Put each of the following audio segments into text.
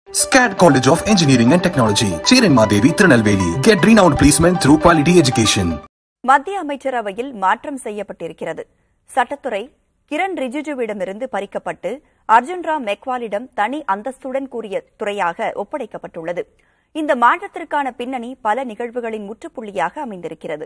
SCAD College of Engineering and Technology, Cherenmadevi, Tirunelveli. Get renowned placement through quality education. மத்திய அமைச்சரவையில் மாற்றம் செய்யப்பட்டிருக்கிறது சட்டத்துறை கிரண் ரிஜிஜுவிடமிருந்து பறிக்கப்பட்டு அர்ஜுன் ராம் மெக்வாலிடம் தனி அந்தஸ்துடன் கூறிய துறையாக ஒப்படைக்கப்பட்டுள்ளது இந்த மாற்றத்திற்கான பின்னணி பல நிகழ்வுகளின் முற்றுப்புள்ளியாக அமைந்திருக்கிறது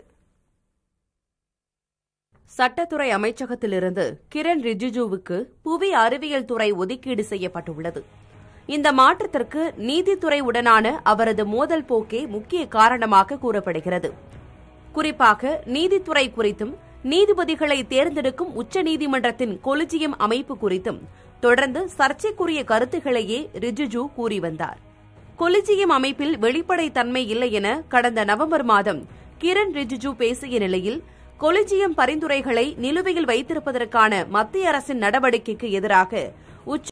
சட்டத்துறை அமைச்சகத்திலிருந்து கிரண் ரிஜிஜுவுக்கு புவி அறிவியல் துறை ஒதுக்கீடு செய்யப்பட்டுள்ளது இந்த மாற்றத்திற்கு நீதித்துறை உடனான அவரது மோதல் போக்கே முக்கிய காரணமாக கூறப்படுகிறது குறிப்பாக நீதித்துறை குறித்தும் நீதிபதிகளை தேர்ந்தெடுக்கும் உச்சநீதிமன்றத்தின் கொலிஜியம் அமைப்பு குறித்தும் தொடர்ந்து சர்ச்சைக்குரிய கருத்துக்களையே ரிஜிஜு கூறி வந்தார் கொலிஜியம் அமைப்பில் வெளிப்படைத்தன்மை இல்லை என கடந்த நவம்பர் மாதம் கிரண் ரிஜிஜு பேசிய நிலையில் கொலிஜியம் பரிந்துரைகளை நிலுவையில் வைத்திருப்பதற்கான மத்திய அரசின் நடவடிக்கைக்கு எதிராக உச்ச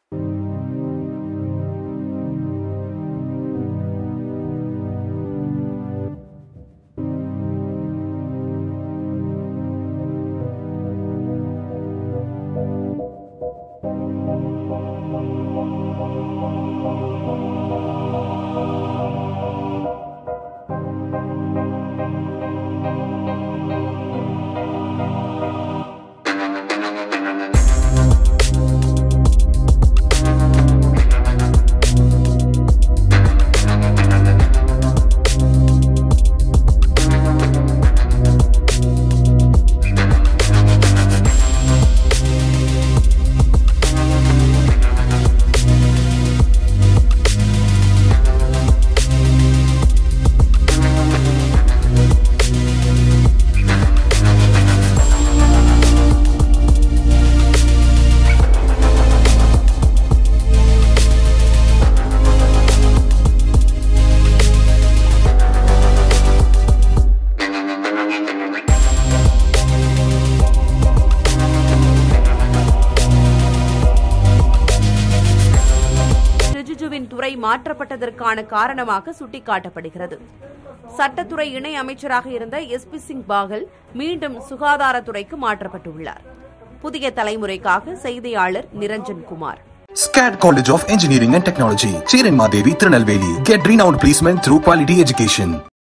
ரிஜிஜுவின் துறை மாற்றப்பட்டதற்கான காரணமாக சுட்டிக்காட்டப்படுகிறது சட்டத்துறை இணை அமைச்சராக இருந்த எஸ் பி சிங் பாகல் மீண்டும் சுகாதாரத்துறைக்கு மாற்றப்பட்டுள்ளார் புதிய தலைமுறைக்காக செய்தியாளர் Niranjan Kumar SCAD College of Engineering and Technology, Cherenmadevi, Tirunelveli. Get renowned placement through quality education.